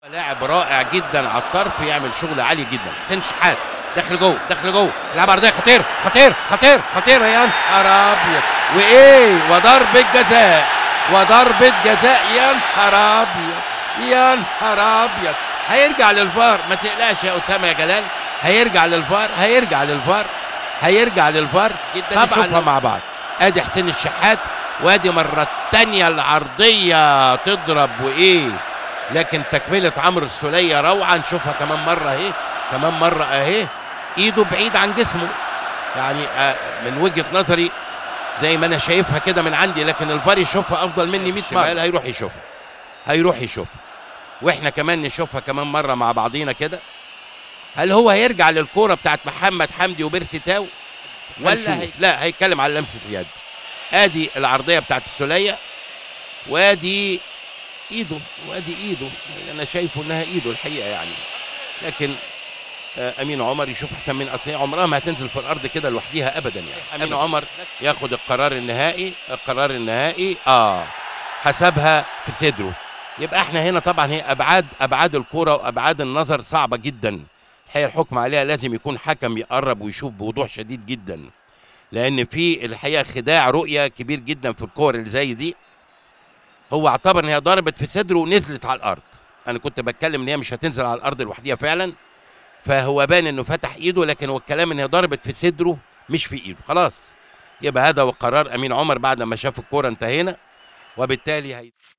لاعب رائع جدا على الطرف يعمل شغل عالي جدا حسين شحات داخل جوه داخل جوه يلعب عرضيه خطير خطير خطير خطير يا نهار ابيض وايه وضربه جزاء وضربه جزاء يا نهار ابيض يا نهار ابيض هيرجع للفار ما تقلقش يا اسامه يا جلال هيرجع للفار هيرجع للفار هيرجع للفار جدا نشوفها مع بعض ادي حسين الشحات وادي مرة تانية العرضية تضرب وايه لكن تكملة عمرو السولية روعة نشوفها كمان مرة اهي كمان مرة اهي ايده بعيد عن جسمه يعني آه من وجهة نظري زي ما انا شايفها كده من عندي لكن الفار يشوفها افضل مني 100 مرة هيروح يشوفها هيروح يشوفها واحنا كمان نشوفها كمان مرة مع بعضينا كده هل هو هيرجع للكورة بتاعت محمد حمدي وبيرسي تاو ولا هي... لا هيتكلم على لمسة اليد ادي العرضيه بتاعت السوليه وادي ايده وادي ايده انا شايفه انها ايده الحقيقه يعني لكن آه امين عمر يشوف احسن من اصل عمرها ما هتنزل في الارض كده لوحديها ابدا يعني امين عمر ياخد القرار النهائي القرار النهائي اه حسبها في صدره يبقى احنا هنا طبعا هي ابعاد ابعاد الكوره وابعاد النظر صعبه جدا الحقيقه الحكم عليها لازم يكون حكم يقرب ويشوف بوضوح شديد جدا لان في الحقيقه خداع رؤيه كبير جدا في الكور اللي زي دي هو اعتبر ان هي ضربت في صدره ونزلت على الارض انا كنت بتكلم ان هي مش هتنزل على الارض لوحديها فعلا فهو بان انه فتح ايده لكن هو الكلام ان هي ضربت في صدره مش في ايده خلاص يبقى هذا هو قرار امين عمر بعد ما شاف الكوره انتهينا وبالتالي هي